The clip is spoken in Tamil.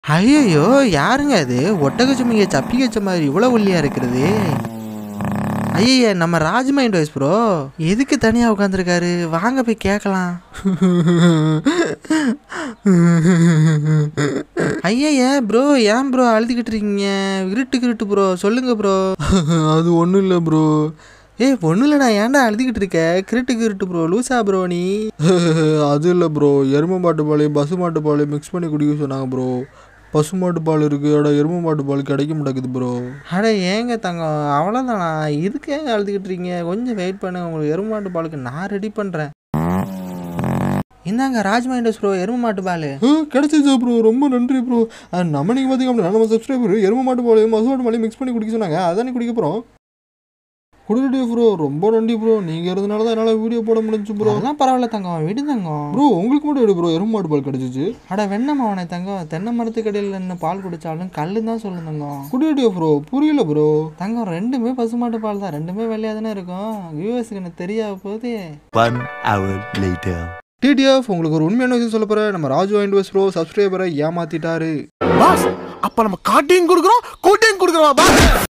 ஐயையோ யாருங்க அது ஒட்டகச்சுமிங்க சப்பி வச்ச மாதிரி இவ்வளோ ஒல்லியா இருக்கிறது ஐயய்ய நம்ம ராஜ் மைண்ட் வாய்ஸ் ப்ரோ எதுக்கு தனியாக உட்காந்துருக்காரு வாங்க போய் கேட்கலாம் ஐயய்ய ப்ரோ ஏன் ப்ரோ அழுதுகிட்டு இருக்கீங்க இருட்டு கிருட்டு ப்ரோ சொல்லுங்க ப்ரோ அது ஒன்றும் இல்லை ப்ரோ ஏய் ஒன்றும் இல்லைடா ஏன்டா அழுதுகிட்டு இருக்க கிருட்டு கிருட்டு ப்ரோ லூசா ப்ரோ நீ அது இல்லை ப்ரோ எருமை மாட்டு பால் பசு மாட்டு பால் மிக்ஸ் பண்ணி குடிக்க சொன்னாங்க ப்ரோ பசு மாட்டு பால் இருக்குது அட எருமை மாட்டு பால் கிடைக்க மாட்டேங்குது ப்ரோ அட ஏங்க தங்கம் அவ்வளோதானா இதுக்கு ஏங்க அழுதுகிட்டு இருக்கீங்க கொஞ்சம் வெயிட் பண்ணுங்க உங்களுக்கு எருமை மாட்டு பாலுக்கு நான் ரெடி பண்ணுறேன் இந்தாங்க ராஜ் மைண்டஸ் ப்ரோ எருமை மாட்டு பால் கிடைச்சிச்சு ப்ரோ ரொம்ப நன்றி ப்ரோ நம்ம நீங்கள் பார்த்தீங்க அப்படின்னா நம்ம சப்ஸ்கிரைபர் எருமை மாட்டு பாலையும் மசு மாட்டு பாலையும் மிக்ஸ் பண்ணி குடிக்க சொன்னாங்க அதானே குடிக்க போகிறோம் குடிக்கிட்டே ப்ரோ ரொம்ப நன்றி ப்ரோ நீங்கள் இருந்தனால தான் என்னால் வீடியோ போட முடிஞ்சு ப்ரோ அதெல்லாம் பரவாயில்ல தங்கம் விடு தங்கம் ப்ரோ உங்களுக்கு மட்டும் எடு ப்ரோ எருமை மாட்டு பால் கிடைச்சிச்சு அட வெண்ணம் அவனை தங்கம் தென்னை மரத்துக்கடியில் நின்று பால் குடித்தாலும் கல்லு தான் சொல்லு தங்கம் குடிக்கிட்டே ப்ரோ புரியல ப்ரோ தங்கம் ரெண்டுமே பசுமாட்டு பால் தான் ரெண்டுமே வெள்ளையாக தானே இருக்கும் வியூவர்ஸுக்கு எனக்கு தெரியாத போது One hour later. டிடிஎஃப் உங்களுக்கு ஒரு உண்மையான விஷயம் சொல்ல போகிறேன் நம்ம ராஜு இன்வெஸ்ட் ப்ரோ சப்ஸ்கிரைபரை ஏமாத்திட்டாரு பாஸ் அப்ப நம்ம காட்டியும் கொடுக்குறோம் கூட்டியும் கொடுக்குறோம் பாஸ்